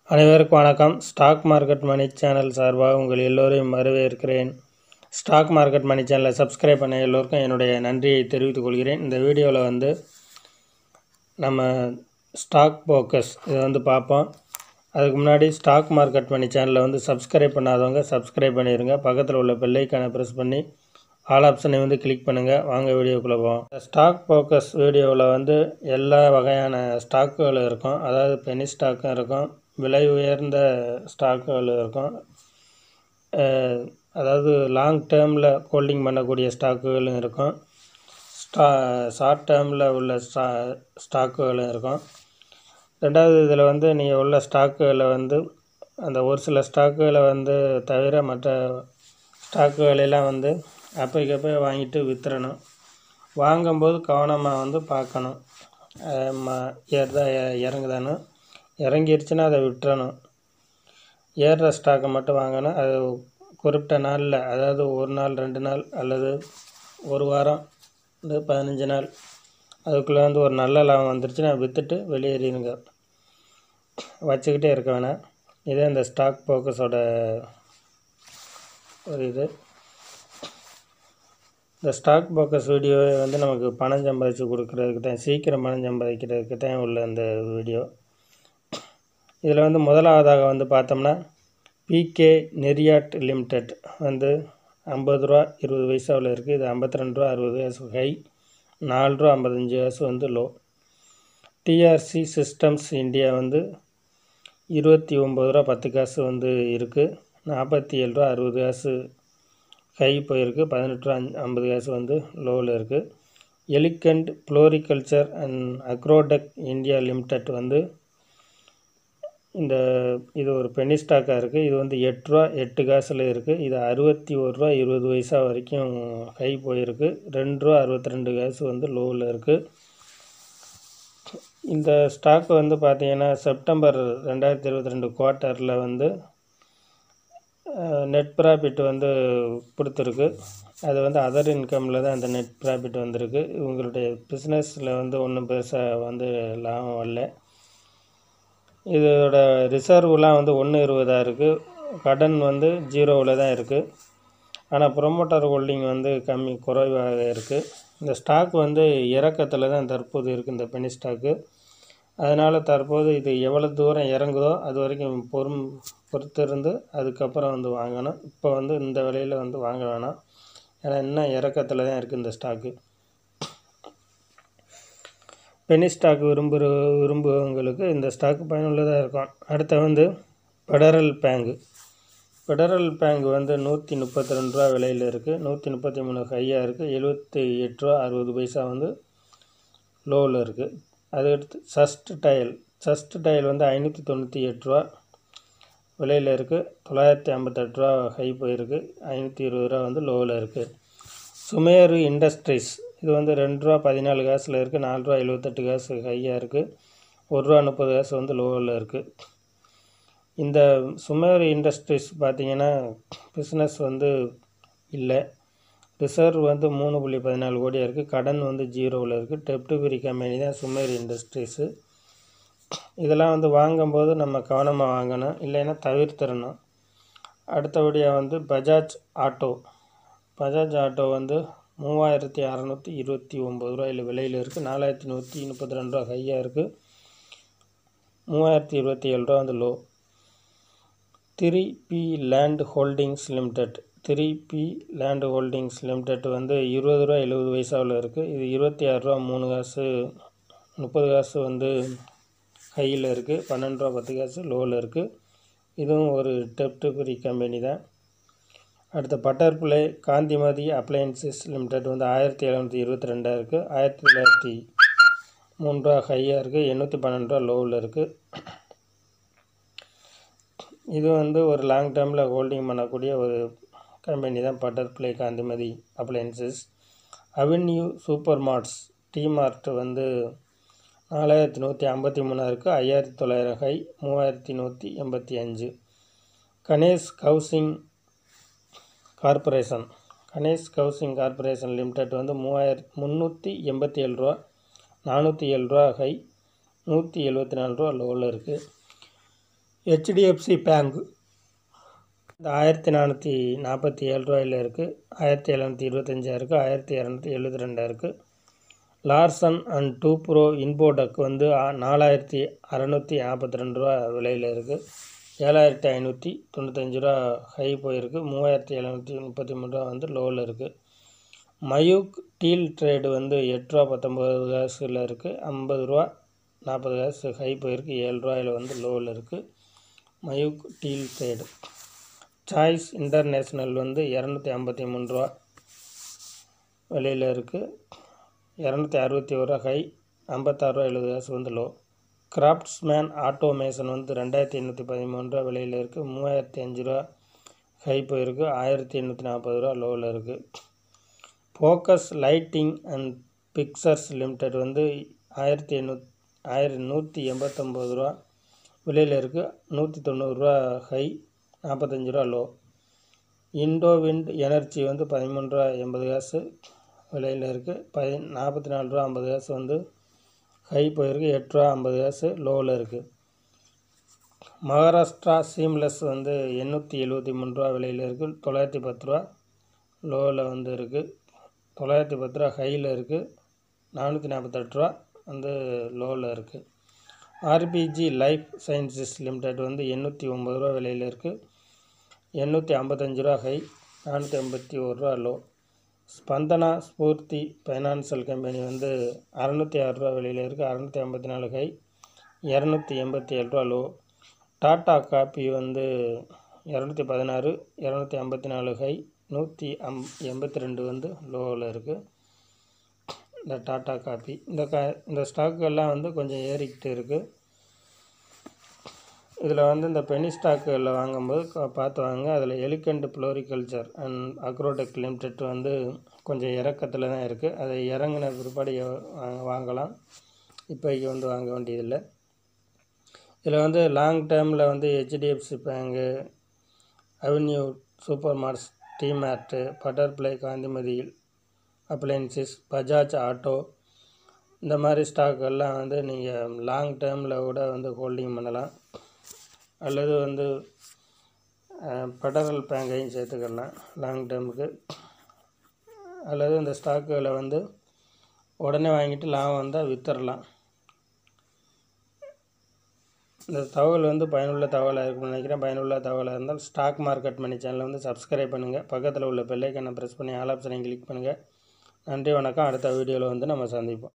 அனைவருக்கும் வணக்கம் stock market மணி channel சார்பாக உங்கள் எல்லோரையும் வரவேற்கிறேன் ஸ்டாக் மார்க்கெட் மணி சேனலை சப்ஸ்கிரைப் பண்ண எல்லோருக்கும் என்னுடைய நன்றியை தெரிவித்துக் கொள்கிறேன் இந்த வீடியோவில் வந்து நம்ம ஸ்டாக் போக்கஸ் இதை வந்து பார்ப்போம் அதுக்கு முன்னாடி ஸ்டாக் மார்க்கெட் மணி சேனலை வந்து சப்ஸ்கிரைப் பண்ணாதவங்க சப்ஸ்கிரைப் பண்ணிடுங்க பக்கத்தில் உள்ள பெல்லைக்கான ப்ரெஸ் பண்ணி ஆல் ஆப்ஷனை வந்து கிளிக் பண்ணுங்கள் வாங்க வீடியோக்குள்ளே போவோம் ஸ்டாக் ஃபோக்கஸ் வீடியோவில் வந்து எல்லா வகையான ஸ்டாக்குகள் இருக்கும் அதாவது பெனி ஸ்டாக்கும் இருக்கும் விலை உயர்ந்த ஸ்டாக்குகள் இருக்கும் அஹ், அதாவது லாங் டேர்மில் ஹோல்டிங் பண்ணக்கூடிய ஸ்டாக்குகளும் இருக்கும் ஸ்டா ஷார்ட் டேர்மில் உள்ள ஸ்டா ஸ்டாக்குகளும் இருக்கும் ரெண்டாவது இதில் வந்து நீங்கள் உள்ள ஸ்டாக்குகளை வந்து அந்த ஒரு சில ஸ்டாக்குகளை வந்து தவிர மற்ற ஸ்டாக்குகளெல்லாம் வந்து அப்போக்கப்போ வாங்கிட்டு விற்றுறணும் வாங்கும்போது கவனமாக வந்து பார்க்கணும் அஹ் ம- ஏறுதா இ- இறங்குதான்னு இறங்கிருச்சுன்னா அதை விட்டுறணும் ஏறுற ஸ்டாக்கை மட்டும் வாங்கணும் அது குறிப்பிட்ட நாளில் அதாவது ஒரு நாள் ரெண்டு நாள் அல்லது ஒரு வாரம் இந்த பதினஞ்சு நாள் அதுக்குள்ளே வந்து ஒரு நல்ல லாபம் வந்துருச்சுன்னா விற்றுட்டு வெளியேறிடுங்க வச்சுக்கிட்டே இருக்க வேணாம் இதே இந்த ஸ்டாக் ஃபோக்கஸோட ஒரு இது இந்த ஸ்டாக் ஃபோக்கஸ் வீடியோவே வந்து நமக்கு பணம் சம்பாதிச்சு கொடுக்குறதுக்கு தான் சீக்கிரம் பணம் சம்பாதிக்கிறதுக்கு தான் உள்ள இந்த வீடியோ இதில் வந்து முதலாவதாக வந்து பார்த்தோம்னா பிகே நெரியாட் லிமிடெட் வந்து ஐம்பது ரூபா இருபது பைசாவில் இருக்குது இது ஐம்பத்தி ரெண்டு ரூபா அறுபது காசு ஹை நாலு ரூபா ஐம்பத்தஞ்சு காசு வந்து லோ டிஆர்சி சிஸ்டம்ஸ் இந்தியா வந்து இருபத்தி ஒம்பது ரூபா பத்து காசு வந்து இருக்குது நாற்பத்தி ஏழு ரூபா அறுபது காசு ஹை போயிருக்கு பதினெட்டு ரூபா அஞ்சு- ஐம்பது காசு வந்து லோவில் இருக்குது elegant floriculture and agrotech India limited வந்து இந்த இது ஒரு பெனி ஸ்டாக்காக இருக்குது இது வந்து எட்டு ரூபா எட்டு காசில் இருக்குது இது அறுபத்தி ஒரு ரூபா இருபது பைசா வரைக்கும் ஹை போயிருக்கு ரெண்டு ரூபா அறுபத்தி ரெண்டு காசு வந்து லோவில் இருக்குது இந்த ஸ்டாக் வந்து பார்த்தீங்கன்னா செப்டம்பர் ரெண்டாயிரத்தி இருபத்தி ரெண்டு குவார்ட்டரில் வந்து நெட் ப்ராஃபிட் வந்து கொடுத்துருக்கு அது வந்து அதர் இன்கமில் தான் அந்த நெட் ப்ராஃபிட் வந்திருக்கு இவங்களுடைய பிஸ்னஸில் வந்து ஒன்றும் பெருசாக வந்து லாபம் வரல இதோட ரிசர்வ்லாம் வந்து ஒன்று இருபதாக இருக்குது கடன் வந்து ஜீரோவில் தான் இருக்குது ஆனால் ப்ரொமோட்டர் ஹோல்டிங் வந்து கம்மி குறைவாக இருக்குது இந்த ஸ்டாக் வந்து இறக்கத்தில் தான் தற்போது இருக்குது இந்த பெனி ஸ்டாக்கு அதனால் தற்போது இது எவ்வளோ தூரம் இறங்குதோ அது வரைக்கும் பொறும் பொறுத்திருந்து அதுக்கப்புறம் வந்து வாங்கணும் இப்போ வந்து இந்த விலையில் வந்து வாங்க வேணாம் ஏன்னா இன்னும் இறக்கத்தில் தான் இருக்குது இந்த ஸ்டாக்கு பெனி ஸ்டாக் விரும்புகிற விரும்புகிறவங்களுக்கு இந்த ஸ்டாக் பயனுள்ளதாக இருக்கும் அடுத்து வந்து ஃபெடரல் பேங்க் ஃபெடரல் பேங்க் வந்து நூற்றி முப்பத்தி ரெண்டு ரூபா விலையில் இருக்குது நூற்றி முப்பத்தி மூணு ஹையாக இருக்குது எழுபத்தி எட்டு ரூபா அறுபது பைசா வந்து லோவில் இருக்குது அதுக்கடுத்து சஸ்ட் டயல் சஸ்ட் டயல் வந்து ஐநூற்றி தொண்ணூற்றி எட்டு ரூபா விலையில் இருக்குது தொள்ளாயிரத்தி ஐம்பத்தெட்டு ரூபா ஹை போயிருக்கு ஐநூற்றி இருபது ரூபா வந்து லோவில் இருக்குது சுமேரு இண்டஸ்ட்ரீஸ் இது வந்து ரெண்டு ரூபா பதினாலு காசில் இருக்குது நாலு ரூபா எழுபத்தெட்டு காசு ஹையாக இருக்குது ஒரு ரூபா முப்பது காசு வந்து லோவில் இருக்குது இந்த சுமேரு இண்டஸ்ட்ரீஸ் பார்த்தீங்கன்னா பிஸ்னஸ் வந்து இல்லை ரிசர்வ் வந்து மூணு புள்ளி பதினாலு கோடியாக இருக்குது கடன் வந்து ஜீரோவில் இருக்குது டெப்டுபரி கம்பெனி தான் சுமேர் இண்டஸ்ட்ரீஸு இதெல்லாம் வந்து வாங்கும்போது நம்ம கவனமாக வாங்கணும் இல்லைன்னா தவிர்த்திடணும் அடுத்தபடியாக வந்து பஜாஜ் ஆட்டோ பஜாஜ் ஆட்டோ வந்து மூவாயிரத்தி அறநூற்றி இருபத்தி ஒம்பது ரூபாயில் விலையில் இருக்குது நாலாயிரத்தி நூற்றி முப்பத்தி ரெண்டு ரூபா ஹையாக இருக்குது மூவாயிரத்தி இருபத்தி ஏழு ரூபா வந்து low three P land holdings limited three P land holdings limited வந்து இருபது ரூபா எழுபது பைசாவில் இருக்குது இது இருபத்தி ஆறு ரூபா மூணு காசு முப்பது காசு வந்து ஹையில் இருக்குது பன்னெண்டு ரூபா பத்து காசு லோவில் இருக்குது இதுவும் ஒரு டெப்டுபரி கம்பெனி தான் அடுத்த பட்டர்ஃப்ளை காந்திமதி அப்ளையன்சஸ் லிமிடெட் வந்து ஆயிரத்தி எழுநூற்றி இருபத்தி ரெண்டாக இருக்குது ஆயிரத்தி தொள்ளாயிரத்தி மூணு ரூபா ஹையாக இருக்குது எண்ணூற்றி பன்னெண்டு ரூபா லோவில் இருக்குது இது வந்து ஒரு லாங் டேர்மில் ஹோல்டிங் பண்ணக்கூடிய ஒரு கம்பெனி தான் butterfly Gandhimathi appliances avenue super marts D mart வந்து நாலாயிரத்தி நூற்றி ஐம்பத்தி மூணாக இருக்குது ஐயாயிரத்தி தொள்ளாயிரம் ஹை மூவாயிரத்தி நூற்றி எண்பத்தி அஞ்சு Ganesh housing corporation Ganesh housing corporation limited வந்து மூவாயிரத்தி முந்நூற்றி எண்பத்தி ஏழு ரூபா நானூற்றி ஏழு ரூபா ஹை நூற்றி எழுபத்தி நாலு ரூபா லோவில் இருக்குது ஹெச்டிஎஃப்சி பேங்க் இந்த ஆயிரத்தி நானூற்றி நாற்பத்தி ஏழு ரூபாயில் இருக்குது ஆயிரத்தி எழுநூற்றி இருபத்தஞ்சா இருக்குது ஆயிரத்தி இரநூத்தி எழுபத்தி ரெண்டா இருக்குது Larsen and Toubro infotech வந்து நாலாயிரத்தி அறநூற்றி நாற்பத்தி ரெண்டு ரூபா விலையில் இருக்குது ஏழாயிரத்தி ஐநூற்றி தொண்ணூத்தஞ்சு ரூபா ஹை போயிருக்கு மூவாயிரத்தி எழுநூற்றி முப்பத்தி மூணு ரூபா வந்து லோவில் இருக்குது மயூக் டீல் ட்ரேடு வந்து எட்டு ரூபா பத்தொம்பது காசில் இருக்குது ஐம்பது ரூபா நாற்பது காசு ஹை போயிருக்கு ஏழு ரூபாயில் வந்து லோவில் இருக்குது Mayuk deal trade choice international வந்து இரநூத்தி ஐம்பத்தி மூணு ரூபா விலையில் இருக்குது இரநூத்தி அறுபத்தி ஒரு ரூபா ஹை ஐம்பத்தாறு ரூபா எழுபது காசு வந்து லோ கிராஃப்ட்ஸ்மேன் ஆட்டோமேஷன் வந்து ரெண்டாயிரத்தி எண்ணூற்றி பதிமூணு ரூபா விலையில் இருக்குது மூவாயிரத்தி அஞ்சு ரூபா ஹை போயிருக்கு ஆயிரத்தி எண்ணூற்றி நாற்பது ரூபா லோவில் இருக்குது focus lighting and fixtures limited வந்து ஆயிரத்தி எண்ணூத் ஆயிரத்தி நூற்றி எண்பத்தொம்போது ரூபா விலையில் இருக்குது நூற்றி தொண்ணூறுரூவா ஹை நாற்பத்தஞ்சு ரூபா லோ இண்டோவிண்ட் எனர்ஜி வந்து பதிமூணு ரூபா எண்பது காசு விலையில் இருக்குது பதி நாற்பத்தி நாலு ரூபா ஐம்பது காசு வந்து ஹை போயிருக்கு எட்டு ரூபா ஐம்பது காசு லோவில் இருக்குது மகாராஷ்டிரா சீம்லெஸ் வந்து எண்ணூற்றி எழுபத்தி மூணு ரூபா விலையில் இருக்குது தொள்ளாயிரத்தி பத்து ரூபா லோவில் வந்து இருக்குது தொள்ளாயிரத்தி பத்து ரூபா ஹையில் இருக்குது நானூற்றி நாற்பத்தெட்டு ரூபா வந்து லோவில் இருக்குது ஆர்பிஜி லைஃப் சயின்சஸ் லிமிடெட் வந்து எண்ணூற்றி ஒம்பது ரூபா விலையில் இருக்குது எண்ணூற்றி ஐம்பத்தஞ்சு ரூபா ஹை நானூற்றி ஐம்பத்தி ஒரு ரூபா low Spandana Sphoorty financial company வந்து அறநூற்றி ஆறு ரூபா விலையில் இருக்குது அறநூற்றி ஐம்பத்தி நாலு ஹை இரநூத்தி எண்பத்தி ஏழு ரூபா லோ டாட்டா காப்பி வந்து இரநூத்தி பதினாறு இரநூத்தி ஐம்பத்தி நாலு ஹை நூற்றி அம் எண்பத்தி ரெண்டு வந்து லோவில் இருக்குது இந்த டாட்டா காப்பி இந்த க இந்த ஸ்டாக்குகள்லாம் வந்து கொஞ்சம் ஏறிக்கிட்டு இருக்குது இதில் வந்து இந்த பெனி ஸ்டாக்குகளில் வாங்கும்போது க- பார்த்து வாங்க அதில் elegant floriculture and agrotech limited வந்து கொஞ்சம் இறக்கத்தில் தான் இருக்குது அதை இறங்கின பிற்பாடு எ- வாங்க- வாங்கலாம் இப்போதைக்கு வந்து வாங்க வேண்டியதில்லை இதில் வந்து லாங் டேர்மில் வந்து HDFC bank avenue super marts DMart butterfly காந்திமதியில் அப்ளைன்சிஸ் பஜாஜ் ஆட்டோ இந்த மாதிரி ஸ்டாக்கெல்லாம் வந்து நீங்கள் லாங் டேர்மில் கூட வந்து ஹோல்டிங் பண்ணலாம் அல்லது வந்து ஃபெடரல் பேங்கையும் சேர்த்துக்கலாம் லாங் டேர்முக்கு அல்லது இந்த ஸ்டாக்குகளை வந்து உடனே வாங்கிட்டு லாபம் வந்தால் விற்றுறலாம் இந்த தகவல் வந்து பயனுள்ள தகவலாக இருக்கும்னு நினைக்கிறேன் பயனுள்ள தகவலாக இருந்தால் ஸ்டாக் மார்க்கெட் மணி சேனலை வந்து சப்ஸ்கிரைப் பண்ணுங்கள் பக்கத்தில் உள்ள பெல்லைக்கனை ப்ரெஸ் பண்ணி ஆல் ஆப்ஷனை கிளிக் பண்ணுங்கள் நன்றி வணக்கம் அடுத்த வீடியோவில் வந்து நம்ம சந்திப்போம்